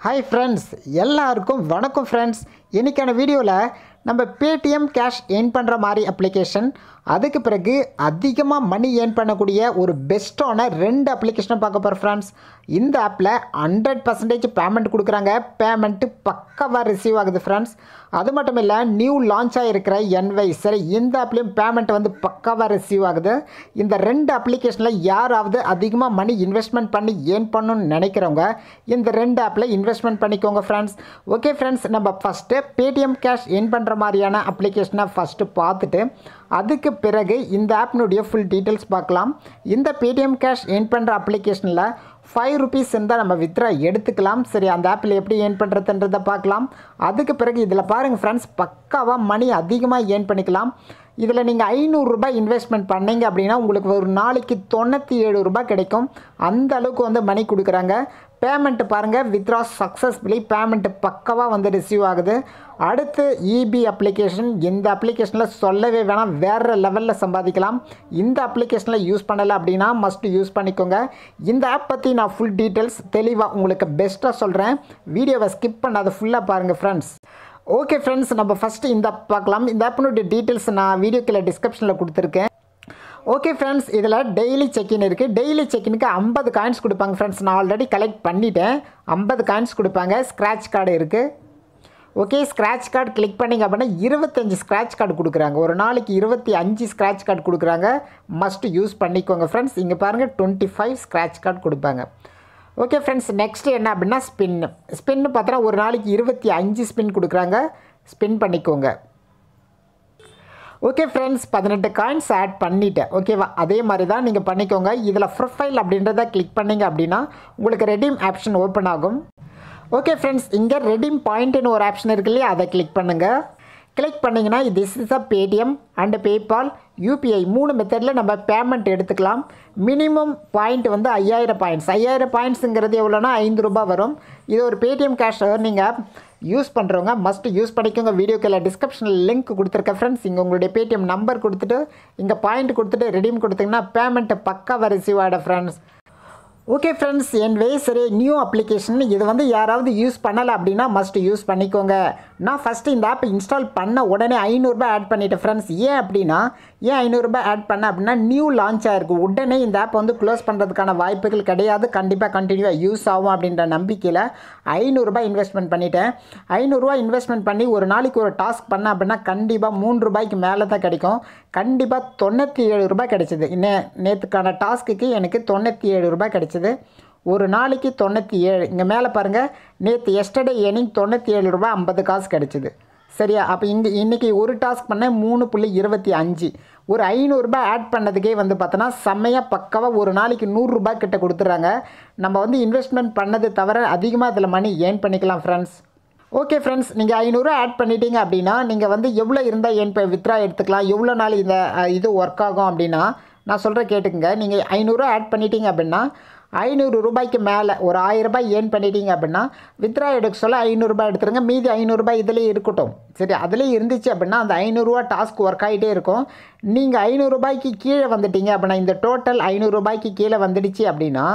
hi friends எல்லாருக்கும் வணக்கம் friends இன்றைக்கான வீடியோவில் நம்ம பேடிஎம் கேஷ் ஏர்ன் பண்ணுற மாதிரி அப்ளிகேஷன் அதுக்கு பிறகு அதிகமாக மணி ஏர்ன் பண்ணக்கூடிய ஒரு பெஸ்ட்டான ரெண்டு அப்ளிகேஷனை பார்க்க போகிறோம் ஃப்ரெண்ட்ஸ் இந்த ஆப்பில் ஹண்ட்ரட் பர்சன்டேஜ் பேமெண்ட் கொடுக்குறாங்க பேமெண்ட்டு பக்காவாக ரிசீவ் ஆகுது ஃப்ரெண்ட்ஸ் அது மட்டும் இல்லை நியூ லான்ச் ஆகிருக்கிற என்வை சரி இந்த ஆப்லேயும் பேமெண்ட் வந்து பக்காவாக ரிசீவ் ஆகுது இந்த ரெண்டு அப்ளிகேஷனில் யாராவது அதிகமாக மணி இன்வெஸ்ட்மெண்ட் பண்ணி ஏர்ன் பண்ணணும்னு நினைக்கிறவங்க இந்த ரெண்டு ஆப்பில் இன்வெஸ்ட்மெண்ட் பண்ணிக்கோங்க ஃப்ரெண்ட்ஸ் ஓகே ஃப்ரெண்ட்ஸ் நம்ம ஃபஸ்ட்டு பேடிஎம் கேஷ் ஏர்ன் பண்ணுற மாதிரியான அப்ளிகேஷனை ஃபஸ்ட்டு பார்த்துட்டு அதுக்கு பிறகு இந்த ஆப்னுடைய ஃபுல் டீட்டெயில்ஸ் பார்க்கலாம் இந்த பேடிஎம் கேஷ் ஏர்ன் பண்ணுற அப்ளிகேஷனில் ஃபைவ் ருபீஸ் இருந்தால் நம்ம வித்ரா எடுத்துக்கலாம் சரி அந்த ஆப்பில் எப்படி ஏர்ன் பண்ணுறதுன்றதை பார்க்கலாம் அதுக்கு பிறகு இதில் பாருங்கள் ஃப்ரெண்ட்ஸ் பக்காவாக மணி அதிகமாக ஏர்ன் பண்ணிக்கலாம் இதில் நீங்கள் ஐநூறுரூபா இன்வெஸ்ட்மெண்ட் பண்ணீங்க அப்படின்னா உங்களுக்கு ஒரு நாளைக்கு தொண்ணூற்றி ஏழு ரூபாய் கிடைக்கும் அந்த அளவுக்கு வந்து மணி கொடுக்குறாங்க பேமெண்ட்டு பாருங்கள் வித்ரா சக்ஸஸ்ஃபுல்லி பேமெண்ட்டு பக்கவாக வந்து ரிசீவ் ஆகுது அடுத்து இபி அப்ளிகேஷன் இந்த அப்ளிகேஷனில் சொல்லவே வேணாம் வேறு லெவலில் சம்பாதிக்கலாம் இந்த அப்ளிகேஷனில் யூஸ் பண்ணலை அப்படின்னா மஸ்ட் யூஸ் பண்ணிக்கோங்க இந்த ஆப் பற்றி நான் ஃபுல் டீட்டெயில்ஸ் தெளிவாக உங்களுக்கு பெஸ்ட்டாக சொல்கிறேன் வீடியோவை ஸ்கிப் பண்ணாத ஃபுல்லாக பாருங்கள் ஃப்ரெண்ட்ஸ் ஓகே ஃப்ரெண்ட்ஸ் நம்ம ஃபஸ்ட்டு இந்த ஆப் பார்க்கலாம் இந்த ஆப்பினுடைய டீட்டெயில்ஸ் நான் வீடியோ கீழே டிஸ்கிரிப்ஷனில் கொடுத்துருக்கேன் ஓகே ஃப்ரெண்ட்ஸ் இதில் டெய்லி செக்இன் இருக்குது டெய்லி செக்இனுக்கு ஐம்பது காயின்ஸ் கொடுப்பாங்க ஃப்ரெண்ட்ஸ் நான் ஆல்ரெடி கலெக்ட் பண்ணிட்டேன் ஐம்பது காயின்ஸ் கொடுப்பாங்க ஸ்க்ராட்ச் கார்டு இருக்குது ஓகே ஸ்க்ராட்ச் கார்டு கிளிக் பண்ணிங்க அப்படின்னா இருபத்தஞ்சி ஸ்க்ராட்ச் கார்டு கொடுக்குறாங்க ஒரு நாளைக்கு இருபத்தி அஞ்சு ஸ்க்ராட்ச் கார்டு கொடுக்குறாங்க மஸ்ட் யூஸ் பண்ணிக்கோங்க ஃப்ரெண்ட்ஸ் இங்கே பாருங்கள் டுவெண்ட்டி ஃபைவ் ஸ்க்ராட்ச் கார்டு கொடுப்பாங்க ஓகே ஃப்ரெண்ட்ஸ் நெக்ஸ்ட் என்ன அப்படின்னா ஸ்பின்னு ஸ்பின்னு பார்த்தோன்னா ஒரு நாளைக்கு இருபத்தி அஞ்சு ஸ்பின் கொடுக்குறாங்க ஸ்பின் பண்ணிக்கோங்க ஓகே ஃப்ரெண்ட்ஸ் பதினெட்டு காயின்ஸ் ஆட் பண்ணிட்டேன் ஓகேவா அதே மாதிரி தான் நீங்கள் பண்ணிக்கோங்க இதில் ப்ரொஃபைல் அப்படின்றத கிளிக் பண்ணிங்க அப்படின்னா உங்களுக்கு ரெடீம் ஆப்ஷன் ஓப்பன் ஆகும் ஓகே ஃப்ரெண்ட்ஸ் இங்கே ரெடீம் பாயிண்ட்னு ஒரு ஆப்ஷன் இருக்கு இல்லையா அதை கிளிக் பண்ணுங்கள் கிளிக் பண்ணிங்கன்னா this is a Paytm and PayPal UPI மூணு மெத்தடில் நம்ம பேமெண்ட் எடுத்துக்கலாம் மினிமம் பாயிண்ட் வந்து ஐயாயிரம் பாயிண்ட்ஸ் ஐயாயிரம் பாயிண்ட்ஸுங்கிறது எவ்வளோனா ஐந்து ரூபாய் வரும் இது ஒரு Paytm cash earning app use பண்ணுறவங்க மஸ்ட் யூஸ் பண்ணிக்கோங்க வீடியோ கீழே டிஸ்கிரிப்ஷனில் லிங்க் கொடுத்துருக்க ஃப்ரெண்ட்ஸ் இங்கே உங்களுடைய பேடிஎம் நம்பர் கொடுத்துட்டு இங்கே பாயிண்ட் கொடுத்துட்டு ரெடீம் கொடுத்தீங்கன்னா பேமெண்ட்டு பக்காவாக ரிசீவ் ஆகிட friends okay friends anyway சரி நியூ அப்ளிகேஷன் இது வந்து யாராவது யூஸ் பண்ணலை அப்படின்னா மஸ்ட் யூஸ் பண்ணிக்கோங்க நான் ஃபஸ்ட்டு இந்த ஆப் இன்ஸ்டால் பண்ண உடனே ஐநூறுரூபா ஆட் பண்ணிட்டேன் ஃப்ரெண்ட்ஸ் ஏன் அப்படின்னா ஏன் ஐநூறுரூபா ஆட் பண்ண அப்படின்னா நியூ லான்ச் ஆகிருக்கு உடனே இந்த ஆப் வந்து க்ளோஸ் பண்ணுறதுக்கான வாய்ப்புகள் கிடையாது கண்டிப்பாக கண்டினியூவாக யூஸ் ஆகும் அப்படின்ற நம்பிக்கையில் ஐநூறுரூபா இன்வெஸ்ட்மெண்ட் பண்ணிட்டேன் ஐநூறுரூவா இன்வெஸ்ட்மெண்ட் பண்ணி ஒரு நாளைக்கு ஒரு டாஸ்க் பண்ண அப்படின்னா கண்டிப்பாக மூணு ரூபாய்க்கு மேலே தான் கிடைக்கும் கண்டிப்பாக தொண்ணூற்றி ஏழு ரூபாய் கிடைச்சிது நே நேற்றுக்கான டாஸ்க்குக்கு எனக்கு தொண்ணூற்றி ஏழு ரூபாய் கிடைச்சிது ஒரு நாளைக்கு தொண்ணூற்றி ஏழு இங்கே மேலே பாருங்கள் நேற்று எஸ்டர்டே ஏர்னிங் தொண்ணூற்றி ஏழு ரூபாய் ஐம்பது காசு கிடச்சிது சரியா அப்போ இங்கே இன்றைக்கி ஒரு டாஸ்க் பண்ணேன் மூணு புள்ளி இருபத்தி அஞ்சு ஒரு ஐநூறுரூபா ஆட் பண்ணதுக்கே வந்து பார்த்தோன்னா செம்மையாக பக்காவாக ஒரு நாளைக்கு நூறுரூபா கிட்ட கொடுத்துட்றாங்க நம்ம வந்து இன்வெஸ்ட்மெண்ட் பண்ணது தவிர அதிகமாக அதில் மணி ஏர்ன் பண்ணிக்கலாம் ஃப்ரெண்ட்ஸ் ஓகே ஃப்ரெண்ட்ஸ் நீங்கள் ஐநூறுரூவா ஆட் பண்ணிட்டீங்க அப்படின்னா நீங்கள் வந்து எவ்வளோ இருந்தால் ஏன் இப்போ வித்ரா எடுத்துக்கலாம் எவ்வளோ நாள் இந்த அஹ், இது ஒர்க் ஆகும் அப்படின்னா நான் சொல்கிற கேட்டுக்குங்க நீங்கள் ஐநூறுரூவா ஆட் பண்ணிட்டீங்க அப்படின்னா ஐநூறு ரூபாய்க்கு மேலே ஒரு ஆயிரம் ரூபாய் ஏர்ன் பண்ணிட்டீங்க அப்படின்னா வித்ரா எடுக்க சொல்ல ஐநூறுரூபா எடுத்துருங்க மீதி ஐநூறுரூபா இதிலே இருக்கட்டும் சரி அதிலே இருந்துச்சு அப்படின்னா அந்த ஐநூறுரூவா டாஸ்க் ஒர்க் ஆகிட்டே இருக்கும் நீங்கள் ஐநூறுரூபாய்க்கு கீழே வந்துட்டீங்க அப்படின்னா இந்த டோட்டல் ஐநூறுரூபாய்க்கு கீழே வந்துடுச்சு அப்படின்னா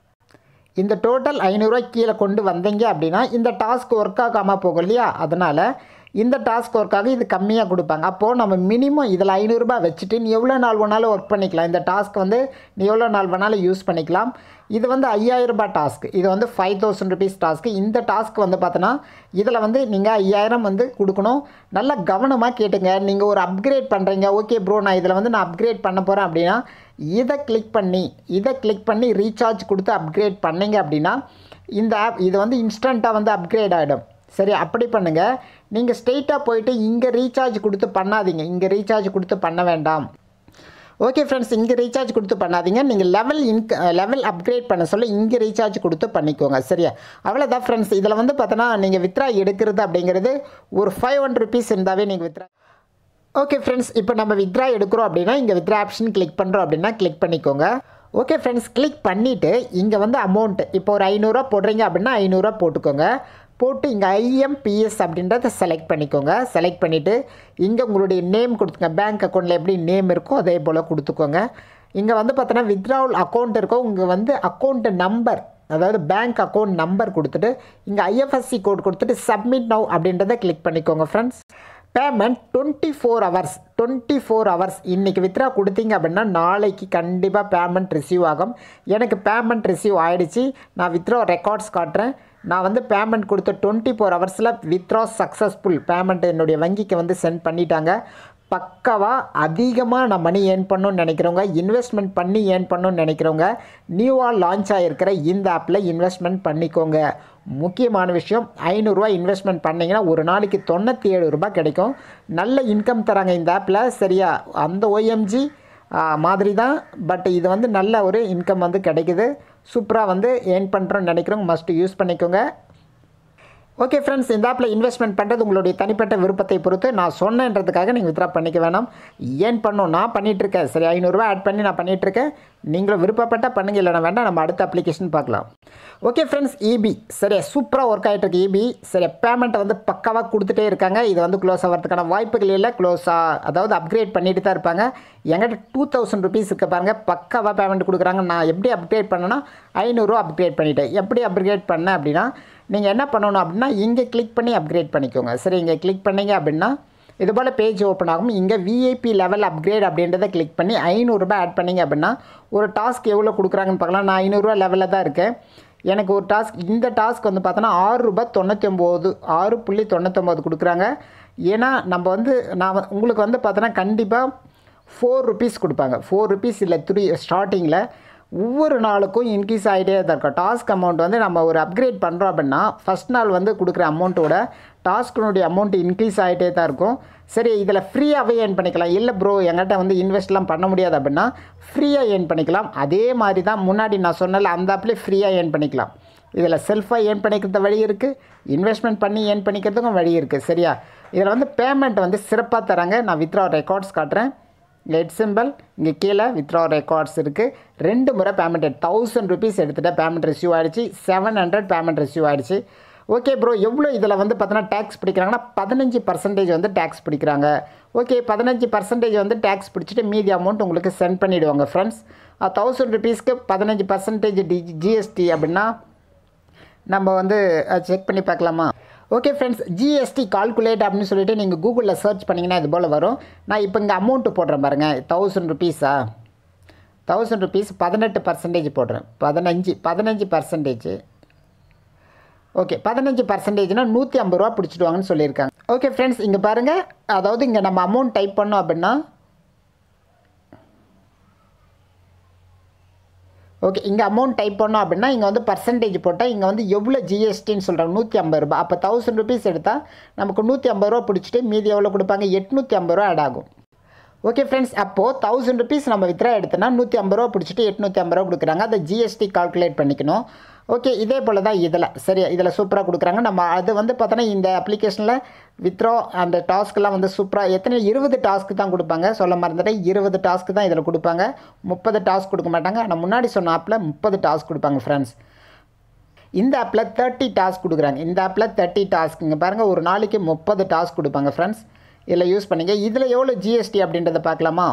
இந்த டோட்டல் ஐநூறுரூவா கீழே கொண்டு வந்தீங்க அப்படின்னா இந்த டாஸ்க் ஒர்க் ஆகாமல் போகும் இல்லையா அதனால் இந்த டாஸ்க் ஒர்க்காக இது கம்மியாக கொடுப்பாங்க அப்போது நம்ம மினிமம் இதில் ஐநூறுரூபா வச்சுட்டு நீ எவ்வளோ நாள் வேணாலும் ஒர்க் பண்ணிக்கலாம் இந்த டாஸ்க் வந்து நீ எவ்வளோ நாள் வேணாலும் யூஸ் பண்ணிக்கலாம் இது வந்து ஐயாயிரம் ரூபாய் டாஸ்க் இது வந்து ஃபைவ் தௌசண்ட் ருபீஸ் டாஸ்க்கு இந்த டாஸ்க் வந்து பார்த்தோன்னா இதில் வந்து நீங்கள் ஐயாயிரம் வந்து கொடுக்கணும் நல்லா கவனமாக கேட்டுங்க நீங்கள் ஒரு அப்கிரேட் பண்ணுறீங்க ஓகே ப்ரோ நான் இதில் வந்து நான் அப்கிரேட் பண்ண போகிறேன் அப்படின்னா இதை கிளிக் பண்ணி இதை கிளிக் பண்ணி ரீசார்ஜ் கொடுத்து அப்கிரேட் பண்ணீங்க அப்படின்னா இந்த ஆப் இது வந்து இன்ஸ்டண்ட்டாக வந்து அப்கிரேட் ஆகிடும் சரி அப்படி பண்ணுங்கள் நீங்கள் ஸ்ட்ரெயிட்டாக போயிட்டு இங்கே ரீசார்ஜ் கொடுத்து பண்ணாதீங்க இங்கே ரீசார்ஜ் கொடுத்து பண்ண வேண்டாம் ஓகே ஃப்ரெண்ட்ஸ் இங்கே ரீசார்ஜ் கொடுத்து பண்ணாதீங்க நீங்கள் லெவல் இன்க் லெவல் அப்கிரேட் பண்ண சொல்ல இங்கே ரீசார்ஜ் கொடுத்து பண்ணிக்கோங்க சரியா அவ்வளோதான் ஃப்ரெண்ட்ஸ் இதில் வந்து பார்த்தோன்னா நீங்கள் வித்ரா எடுக்கிறது அப்படிங்கிறது ஒரு ஃபைவ் ஹண்ட்ரட் ருபீஸ் இருந்தாவே நீங்கள் வித்ரா ஓகே ஃப்ரெண்ட்ஸ் இப்போ நம்ம வித்ரா எடுக்கிறோம் அப்படின்னா இங்கே வித்ரா ஆப்ஷன் கிளிக் பண்ணுறோம் அப்படின்னா கிளிக் பண்ணிக்கோங்க ஓகே ஃப்ரெண்ட்ஸ் கிளிக் பண்ணிவிட்டு இங்கே வந்து அமௌண்ட் இப்போ ஒரு ஐநூறுரூவா போடுறீங்க அப்படின்னா ஐநூறுரூவா போட்டுக்கோங்க போட்டு இங்கே ஐஎம்பிஎஸ் அப்படின்றத செலக்ட் பண்ணிக்கோங்க செலக்ட் பண்ணிவிட்டு இங்கே உங்களுடைய நேம் கொடுத்துங்க பேங்க் அக்கௌண்ட்டில் எப்படி நேம் இருக்கோ அதே போல் கொடுத்துக்கோங்க இங்கே வந்து பார்த்தோன்னா வித்ட்ராவல் அக்கௌண்ட் இருக்கும் இங்கே வந்து அக்கௌண்ட் நம்பர் அதாவது பேங்க் அக்கௌண்ட் நம்பர் கொடுத்துட்டு இங்கே ஐஎஃப்எஸ்சி கோட் கொடுத்துட்டு சப்மிட் நவ் அப்படின்றத கிளிக் பண்ணிக்கோங்க friends payment twenty four hours twenty four hours இன்றைக்கி வித்ரா கொடுத்தீங்க அப்படின்னா நாளைக்கு கண்டிப்பாக பேமெண்ட் ரிசீவ் ஆகும் எனக்கு பேமெண்ட் ரிசீவ் ஆகிடுச்சு நான் வித்ரா ரெக்கார்ட்ஸ் காட்டுறேன் நான் வந்து பேமெண்ட் கொடுத்த டுவெண்ட்டி ஃபோர் ஹவர்ஸில் வித்ரா சக்ஸஸ்ஃபுல் பேமெண்ட் என்னுடைய வங்கிக்கு வந்து சென்ட் பண்ணிட்டாங்க பக்காவாக அதிகமாக நான் மணி ஏர்ன் பண்ணணும்னு நினைக்கிறவங்க இன்வெஸ்ட்மெண்ட் பண்ணி ஏர்ன் பண்ணணும்னு நினைக்கிறவங்க நியூவாக லான்ச் ஆகிருக்கிற இந்த ஆப்பில் இன்வெஸ்ட்மெண்ட் பண்ணிக்கோங்க முக்கியமான விஷயம் ஐநூறுரூவா இன்வெஸ்ட்மெண்ட் பண்ணிங்கன்னா ஒரு நாளைக்கு தொண்ணூற்றி ஏழு ரூபாய் கிடைக்கும் நல்ல இன்கம் தராங்க இந்த ஆப்பில் சரியா அந்த ஓஎம்ஜி மாதிரி தான் பட் இது வந்து நல்ல ஒரு இன்கம் வந்து கிடைக்குது சூப்பராக வந்து ஏர்ன் பண்ணுறோன்னு நினைக்கிறவங்க மஸ்ட் யூஸ் பண்ணிக்கோங்க ஓகே ஃப்ரெண்ட்ஸ் இந்த ஆப்பில் இன்வெஸ்ட்மெண்ட் பண்ணுறது உங்களுடைய தனிப்பட்ட விருப்பத்தை பொறுத்து நான் சொன்னேன்றதுக்காக நீங்கள் வித்ரா பண்ணிக்க வேணாம் ஏன் பண்ணும் நான் பண்ணிகிட்ருக்கேன் சரி ஐநூறுரூவா ஆட் பண்ணி நான் பண்ணிகிட்ருக்கேன் நீங்களும் விருப்பப்பட்டால் பண்ணுங்க இல்லைனா வேண்டாம் நம்ம அடுத்த அப்ளிகேஷன் பார்க்கலாம் ஓகே ஃப்ரெண்ட்ஸ் இபி சரி சூப்பராக ஒர்க் ஆகிட்டு இருக்கு இபி சரி பேமெண்ட்டை வந்து பக்காவாக கொடுத்துட்டே இருக்காங்க இது வந்து க்ளோஸ் ஆகிறதுக்கான வாய்ப்புகள் இல்லை க்ளோஸ் அதாவது அப்கிரேட் பண்ணிட்டு தான் இருப்பாங்க என்கிட்ட டூ தௌசண்ட் ருபீஸ் இருக்க பாருங்கள் பக்காவாக பேமெண்ட் கொடுக்குறாங்க நான் எப்படி அப்கிரேட் பண்ணேன்னா ஐநூறுரூவா அப்கிரேட் பண்ணிட்டேன் எப்படி அப்கிரேட் பண்ணேன் அப்படின்னா நீங்கள் என்ன பண்ணணும் அப்படின்னா இங்கே கிளிக் பண்ணி அப்கிரேட் பண்ணிக்கோங்க சரி இங்கே கிளிக் பண்ணீங்க அப்படின்னா இது போல் பேஜ் ஓப்பன் ஆகும் இங்கே விஐபி லெவல் அப்கிரேட் அப்படின்றத கிளிக் பண்ணி ஐநூறுரூபா ஆட் பண்ணீங்க அப்படின்னா ஒரு டாஸ்க் எவ்வளோ கொடுக்குறாங்கன்னு பார்க்கலாம் நான் ஐநூறுரூவா லெவலில் தான் இருக்கேன் எனக்கு ஒரு டாஸ்க் இந்த டாஸ்க் வந்து பார்த்தோன்னா ஆறு ரூபாய் தொண்ணூற்றி ஒம்பது ஆறு புள்ளி தொண்ணூற்றொம்பது கொடுக்குறாங்க ஏன்னா நம்ம வந்து நான் வ- உங்களுக்கு வந்து பார்த்தோன்னா கண்டிப்பாக ஃபோர் ருபீஸ் கொடுப்பாங்க ஃபோர் ருபீஸ் இல்லை த்ரீ ஸ்டார்டிங்கில் ஒவ்வொரு நாளுக்கும் இன்க்ரீஸ் ஆகிட்டே தான் இருக்கும் டாஸ்க் அமௌண்ட் வந்து நம்ம ஒரு அப்கிரேட் பண்ணுறோம் அப்படின்னா ஃபஸ்ட் நாள் வந்து கொடுக்குற அமௌண்ட்டோட டாஸ்க்கினுடைய அமௌண்ட் இன்க்ரீஸ் ஆகிட்டே தான் இருக்கும் சரி இதில் ஃப்ரீயாகவே ஏர்ன் பண்ணிக்கலாம் இல்லை ப்ரோ என்கிட்ட வந்து இன்வெஸ்ட்லாம் பண்ண முடியாது அப்படின்னா ஃப்ரீயாக ஏர்ன் பண்ணிக்கலாம் அதே மாதிரி தான் முன்னாடி நான் சொன்னல அந்த ஆப்லேயே ஃப்ரீயாக ஏர்ன் பண்ணிக்கலாம் இதில் செல்ஃபாக ஏர்ன் பண்ணிக்கிறது வழி இருக்குது இன்வெஸ்ட்மெண்ட் பண்ணி ஏர்ன் பண்ணிக்கிறதுக்கும் வழி இருக்குது சரியா இதில் வந்து பேமெண்ட் வந்து சிறப்பாக தராங்க நான் வித்ரா ரெக்கார்ட்ஸ் காட்டுறேன் லெட் சிம்பிள் இங்கே கீழே வித்ரா ரெக்கார்ட்ஸ் இருக்குது ரெண்டு முறை பேமெண்ட் தௌசண்ட் ருபீஸ் எடுத்துகிட்டு பேமெண்ட் ரிசீவ் ஆகிடுச்சு செவன் ஹண்ட்ரட் பேமெண்ட் ரிசீவ் ஆகிடுச்சு ஓகே ப்ரோ எவ்வளோ இதில் வந்து பார்த்தோன்னா டேக்ஸ் பிடிக்கிறாங்கன்னா பதினஞ்சு பர்சன்டேஜ் வந்து டேக்ஸ் பிடிக்கிறாங்க ஓகே பதினஞ்சு பர்சன்டேஜ் வந்து டேக்ஸ் பிடிச்சிட்டு மீதி அமௌண்ட் உங்களுக்கு சென்ட் பண்ணிவிடுவாங்க ஃப்ரெண்ட்ஸ் தௌசண்ட் ருபீஸ்க்கு பதினஞ்சு பர்சன்டேஜ் டி ஜிஎஸ்டி அப்படின்னா நம்ம வந்து செக் பண்ணி பார்க்கலாமா ஓகே ஃப்ரெண்ட்ஸ் ஜிஎஸ்டி கால்குலேட் அப்படின்னு சொல்லிட்டு நீங்கள் கூகுளில் சர்ச் பண்ணிங்கன்னா இது போல் வரும் நான் இப்போ இங்கே அமௌண்ட்டு போடுறேன் பாருங்கள் தௌசண்ட் ருபீஸா தௌசண்ட் ருபீஸ் பதினெட்டு பர்சன்டேஜ் போடுறேன் பதினஞ்சு பதினஞ்சு பர்சன்டேஜ் ஓகே பதினஞ்சு பர்சன்டேஜ்னா நூற்றி ஐம்பது ரூபா பிடிச்சிடுவாங்கன்னு சொல்லியிருக்காங்க ஓகே ஃப்ரெண்ட்ஸ் இங்கே பாருங்கள் அதாவது இங்கே நம்ம அமௌண்ட் டைப் பண்ணோம் அப்படின்னா ஓகே இங்கே அமௌண்ட் டைப் பண்ணோம் அப்படின்னா இங்கே வந்து பர்சன்டேஜ் போட்டால் இங்கே வந்து எவ்வளோ ஜிஎஸ்டின்னு சொல்கிறாங்க நூற்றி ஐம்பது ரூபா அப்போ தௌசண்ட் ருபீஸ் எடுத்தால் நமக்கு நூற்றி ஐம்பது ரூபா பிடிச்சிட்டு மீதி எவ்வளோ கொடுப்பாங்க எட்நூற்றி ஐம்பது ரூபா ஆட் ஆகும் ஓகே ஃப்ரெண்ட்ஸ் அப்போது தௌசண்ட் ருபீஸ் நம்ம வித்ரா எடுத்தோன்னா நூற்றி ஐம்பது ரூபா பிடிச்சிட்டு எட்நூற்றி ஐம்பது ரூபா கொடுக்குறாங்க அதை ஜிஎஸ்டி கால்குலேட் பண்ணிக்கணும் ஓகே இதே போல் தான் இதில் சரியா இதில் சூப்பராக கொடுக்குறாங்க நம்ம அது வந்து பார்த்தோன்னா இந்த அப்ளிகேஷனில் வித்ரா அந்த டாஸ்க்கெலாம் வந்து சூப்பராக எத்தனை இருபது டாஸ்க்கு தான் கொடுப்பாங்க சொல்ல மறந்துட்டேன் இருபது டாஸ்க்கு தான் இதில் கொடுப்பாங்க முப்பது டாஸ்க் கொடுக்க மாட்டாங்க நான் முன்னாடி சொன்ன ஆப்பில் முப்பது டாஸ்க் கொடுப்பாங்க ஃப்ரெண்ட்ஸ் இந்த ஆப்பில் தேர்ட்டி டாஸ்க் கொடுக்குறாங்க இந்த ஆப்பில் தேர்ட்டி டாஸ்க் இங்கே பாருங்கள் ஒரு நாளைக்கு முப்பது டாஸ்க் கொடுப்பாங்க ஃப்ரெண்ட்ஸ் இதில் யூஸ் பண்ணிங்க இதில் எவ்வளோ ஜிஎஸ்டி அப்படின்றத பார்க்கலாமா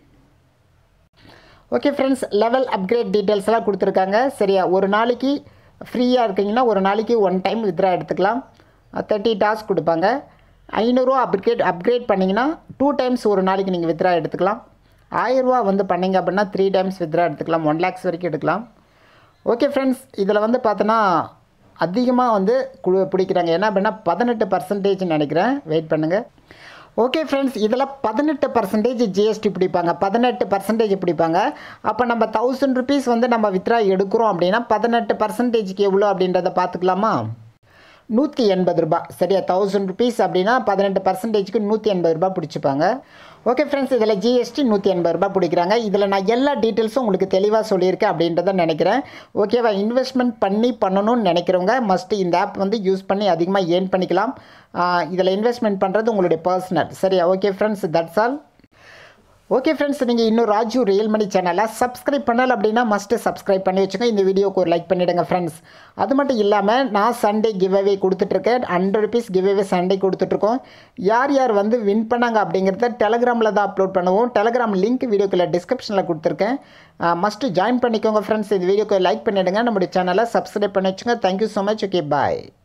okay friends level upgrade details எல்லாம் கொடுத்துருக்காங்க சரியா ஒரு நாளைக்கு ஃப்ரீயாக இருக்கீங்கன்னா ஒரு நாளைக்கு ஒன் டைம் வித்ரா எடுத்துக்கலாம் தேர்ட்டி டாஸ்க் கொடுப்பாங்க ஐநூறுரூவா அப்கிரேட் அப்கிரேட் பண்ணிங்கன்னா டூ டைம்ஸ் ஒரு நாளைக்கு நீங்கள் வித்ரா எடுத்துக்கலாம் ஆயிரரூவா வந்து பண்ணீங்க அப்படின்னா த்ரீ டைம்ஸ் வித்ரா எடுத்துக்கலாம் ஒன் லேக்ஸ் வரைக்கும் எடுக்கலாம் ஓகே ஃப்ரெண்ட்ஸ் இதில் வந்து பார்த்தோன்னா அதிகமாக வந்து குழு பிடிக்கிறாங்க என்ன அப்படின்னா பதினெட்டு பர்சன்டேஜ் நினைக்கிறேன் வெயிட் பண்ணுங்கள் ஓகே ஃப்ரெண்ட்ஸ் இதில் பதினெட்டு பர்சன்டேஜ் ஜிஎஸ்டி பிடிப்பாங்க பதினெட்டு பர்சன்டேஜ் பிடிப்பாங்க அப்போ நம்ம தௌசண்ட் ருபீஸ் வந்து நம்ம வித்ரா எடுக்கிறோம் அப்படின்னா பதினெட்டு பர்சன்டேஜ்க்கு எவ்வளோ அப்படின்றத பார்த்துக்கலாமா நூற்றி எண்பது ரூபாய் சரியா தௌசண்ட் ருபீஸ் அப்படின்னா பதினெட்டு பர்சன்டேஜ்க்கு நூற்றி எண்பது ரூபாய் பிடிச்சிப்பாங்க ஓகே ஃப்ரெண்ட்ஸ் இதில் ஜிஎஸ்டி நூற்றி எண்பது ரூபாய் பிடிக்கிறாங்க இதில் நான் எல்லா டீட்டெயில்ஸும் உங்களுக்கு தெளிவாக சொல்லியிருக்கேன் அப்படின்றத நினைக்கிறேன் ஓகேவா இன்வெஸ்ட்மெண்ட் பண்ணி பண்ணணும்னு நினைக்கிறவங்க மஸ்ட்டு இந்த ஆப் வந்து யூஸ் பண்ணி அதிகமாக ஏர்ன் பண்ணிக்கலாம் இதில் இன்வெஸ்ட்மெண்ட் பண்ணுறது உங்களுடைய பர்சனல் சரியா okay friends that's all okay friends நீங்கள் இன்னும் ராஜு ரியல் மணி சேனலை சப்ஸ்கிரைப் பண்ணல அப்படின்னா மஸ்ட்டு சப்ஸ்கிரைப் பண்ணி வச்சுங்க இந்த வீடியோக்கு ஒரு லைக் பண்ணிவிடுங்க ஃப்ரெண்ட்ஸ் அது மட்டும் இல்லாமல் நான் சண்டே கிவ் அவே கொடுத்துட்ருக்கேன் hundred rupees give away Sunday கொடுத்துட்ருக்கோம் யார் யார் வந்து வின் பண்ணாங்க அப்படிங்கிறத டெலகிராமில் தான் அப்லோட் பண்ணுவோம் டெலகிராம் லிங்க் வீடியோக்குள்ள டிஸ்கிரிப்ஷனில் கொடுத்துருக்கேன் மஸ்ட்டு ஜாயின் பண்ணிக்கோங்க ஃப்ரெண்ட்ஸ் இந்த வீடியோக்கு லைக் பண்ணிவிடுங்க நம்மளுடைய சேனலை சப்ஸ்கிரைப் பண்ணி வச்சுங்க தேங்க்யூ ஸோ மச் ஓகே பாய்